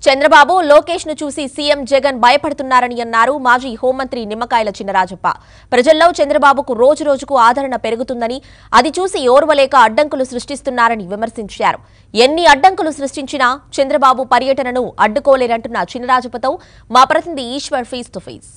చంద్రబాబు లోకేష్ ను చూసి సీఎం జగన్ భయపడుతున్నారని అన్నారు మాజీ హోంమంత్రి నిమ్మకాయల చినరాజప్ప ప్రజల్లో చంద్రబాబుకు రోజు రోజుకు ఆదరణ పెరుగుతుందని అది చూసి ఓర్వలేక అడ్డంకులు సృష్టిస్తున్నారని విమర్శించారు ఎన్ని అడ్డంకులు సృష్టించినా చంద్రబాబు పర్యటనను అడ్డుకోలేరంటున్న చినరాజప్పతో మా ప్రతినిధి ఈశ్వర్ ఫేస్ టు ఫేస్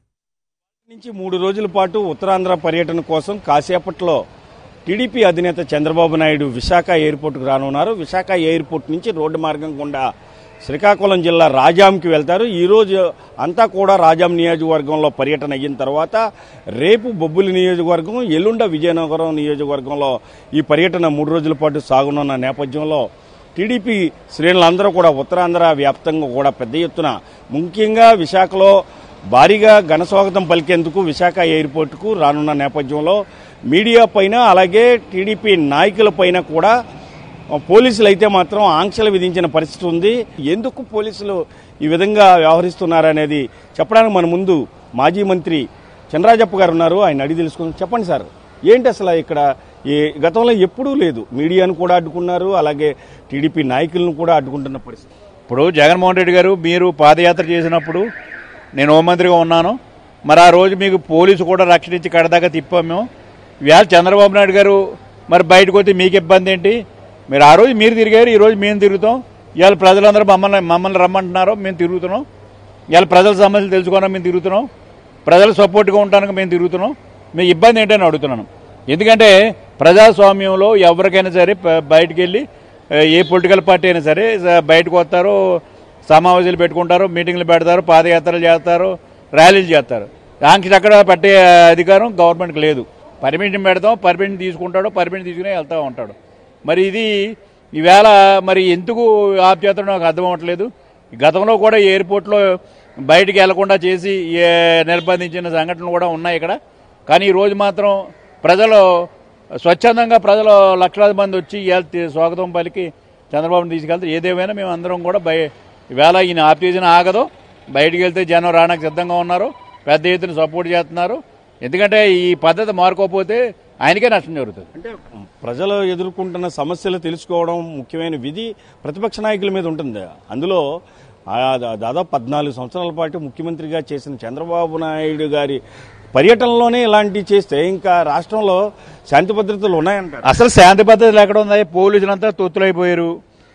నుంచి మూడు రోజుల పాటు ఉత్తరాంధ్ర పర్యటన కోసం కాసేపట్లో టీడీపీ అధినేత చంద్రబాబు నాయుడు విశాఖ ఎయిర్పోర్టుకు రానున్నారు విశాఖ ఎయిర్పోర్ట్ నుంచి రోడ్డు మార్గం గుండా శ్రీకాకుళం జిల్లా రాజాంకి వెళ్తారు ఈ రోజు అంతా కూడా రాజాం నియోజకవర్గంలో పర్యటన అయిన తర్వాత రేపు బొబ్బులి నియోజకవర్గం ఎల్లుండ విజయనగరం నియోజకవర్గంలో ఈ పర్యటన మూడు రోజుల పాటు సాగనున్న నేపథ్యంలో టీడీపీ శ్రేణులందరూ కూడా ఉత్తరాంధ్ర వ్యాప్తంగా కూడా పెద్ద ఎత్తున ముఖ్యంగా విశాఖలో భారీగా ఘనస్వాగతం పలికేందుకు విశాఖ ఎయిర్పోర్టుకు రానున్న నేపథ్యంలో మీడియా పైన అలాగే టీడీపీ నాయకుల పైన కూడా పోలీసులు అయితే మాత్రం ఆంక్షలు విధించిన పరిస్థితి ఉంది ఎందుకు పోలీసులు ఈ విధంగా వ్యవహరిస్తున్నారనేది చెప్పడానికి మన ముందు మాజీ మంత్రి చంద్రాజప్ప గారు ఉన్నారు ఆయన అడిగి తెలుసుకుని చెప్పండి సార్ ఏంటి అసలు ఇక్కడ ఈ గతంలో ఎప్పుడూ లేదు మీడియాను కూడా అడ్డుకున్నారు అలాగే టీడీపీ నాయకులను కూడా అడ్డుకుంటున్న పరిస్థితి ఇప్పుడు జగన్మోహన్ రెడ్డి గారు మీరు పాదయాత్ర చేసినప్పుడు నేను హోంమంత్రిగా ఉన్నాను మరి ఆ రోజు మీకు పోలీసు కూడా రక్షణించి కడదాకా తిప్పాం మేము ఇవాళ చంద్రబాబు నాయుడు గారు మరి బయటకు వస్తే మీకు ఇబ్బంది ఏంటి మీరు ఆ రోజు మీరు తిరిగారు ఈ రోజు మేము తిరుగుతాం ఇవాళ ప్రజలందరూ మమ్మల్ని మమ్మల్ని రమ్మంటున్నారు మేము తిరుగుతున్నాం ఇవాళ ప్రజల సమస్యలు తెలుసుకోవడం మేము తిరుగుతున్నాం ప్రజల సపోర్ట్గా ఉండడానికి మేము తిరుగుతున్నాం మీ ఇబ్బంది ఏంటని అడుగుతున్నాను ఎందుకంటే ప్రజాస్వామ్యంలో ఎవరికైనా సరే ప- బయటికి వెళ్ళి ఆ, ఏ పొలిటికల్ పార్టీ అయినా సరే స- బయటకు వస్తారు సమావేశాలు పెట్టుకుంటారు మీటింగ్లు పెడతారు పాదయాత్రలు చేస్తారు ర్యాలీలు చేస్తారు ఆంక్షలు అక్కడ పెట్టే అధికారం గవర్నమెంట్కి లేదు పర్మిషన్ పెడతాం పర్మిషన్ తీసుకుంటాడు పర్మిషన్ తీసుకుని వెళ్తూ ఉంటాడు మరి ఇది ఈవేళ మరి ఎందుకు ఆప్ చేస్తాడో నాకు అర్థం అవ్వట్లేదు గతంలో కూడా ఎయిర్పోర్ట్లో బయటికి వెళ్లకుండా చేసి ఏ, నిర్బంధించిన సంఘటనలు కూడా ఉన్నాయి ఇక్కడ కానీ ఈ రోజు మాత్రం ప్రజలు స్వచ్ఛందంగా ప్రజలు లక్షలాది మంది వచ్చి ఇవాళ తి- స్వాగతం పలికి చంద్రబాబుని తీసుకెళ్తే ఏదేమైనా మేము అందరం కూడా బయ ఈవేళ ఈయన ఆప్ చేసిన ఆగదు బయటికి వెళ్తే జనం రావడానికి సిద్ధంగా ఉన్నారు పెద్ద ఎత్తున సపోర్ట్ చేస్తున్నారు ఎందుకంటే ఈ పద్ధతి మారుకోకపోతే ఆయనకే నష్టం జరుగుతుంది అంటే ప్రజలు ఎదుర్కొంటున్న సమస్యలు తెలుసుకోవడం ముఖ్యమైన విధి ప్రతిపక్ష నాయకుల మీద ఉంటుంది అందులో ఆ దా- దాదాపు పద్నాలుగు సంవత్సరాల పాటు ముఖ్యమంత్రిగా చేసిన చంద్రబాబు నాయుడు గారి పర్యటనలోనే ఇలాంటివి చేస్తే ఇంకా రాష్ట్రంలో శాంతి భద్రతలు ఉన్నాయంటారు అసలు శాంతి భద్రతలు ఎక్కడ ఉన్నాయి పోలీసులంతా తొత్తులైపోయారు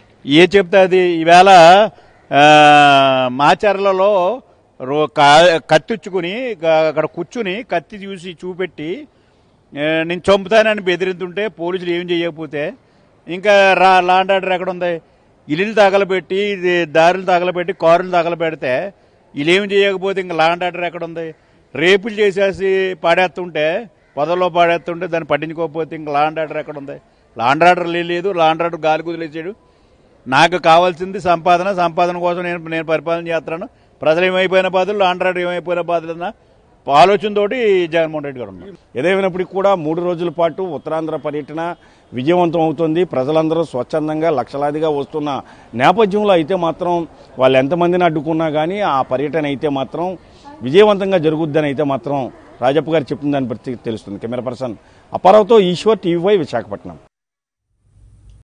ఏ చెప్తే అది ఈవేళ ఆ, మాచర్లలో రో కా- కత్తిచ్చుకుని గా- అక్కడ కూర్చుని కత్తి చూసి చూపెట్టి ఆ, నేను చంపుతానని బెదిరింతుంటే పోలీసులు ఏం చేయకపోతే ఇంకా రా లాండ్ ఆర్డర్ ఎక్కడ ఉంది ఇల్లు తగలబెట్టి ఇది దారులు తగలబెట్టి కారులు తగలబెడితే వీళ్ళేం చేయకపోతే ఇంకా లాండ్ ఆర్డర్ ఎక్కడ ఉంది రేపులు చేసేసి పాడేస్తుంటే పొదల్లో పాడేస్తుంటే దాన్ని పట్టించుకోకపోతే ఇంకా లాండ్ ఆర్డర్ ఎక్కడ ఉంది లాండ్ ఆర్డర్ లేదు లాండ్ ఆర్డర్ గాలి కుదిలేసాడు నాకు కావాల్సింది సంపాదన సంపాదన కోసం నేను నేను పరిపాలన చేస్తున్నాను ప్రజలు ఏమైపోయిన బాధలు లాండ్ ఆర్డర్ ఏమైపోయిన బాధలు అన్న ఆలోచనతోటి జగన్మోహన్ రెడ్డి గారు ఉన్నారు ఏదేమైనప్పటికీ కూడా మూడు రోజుల పాటు ఉత్తరాంధ్ర పర్యటన విజయవంతం అవుతుంది ప్రజలందరూ స్వచ్ఛందంగా లక్షలాదిగా వస్తున్న నేపథ్యంలో అయితే మాత్రం వాళ్ళు ఎంతమందిని అడ్డుకున్నా కానీ ఆ పర్యటన అయితే మాత్రం విజయవంతంగా జరుగుద్దని అయితే మాత్రం రాజప్ప గారు చెప్తుందని ప్రతి తెలుస్తుంది కెమెరా పర్సన్ అప్పారావుతో ఈశ్వర్ టీవీ విశాఖపట్నం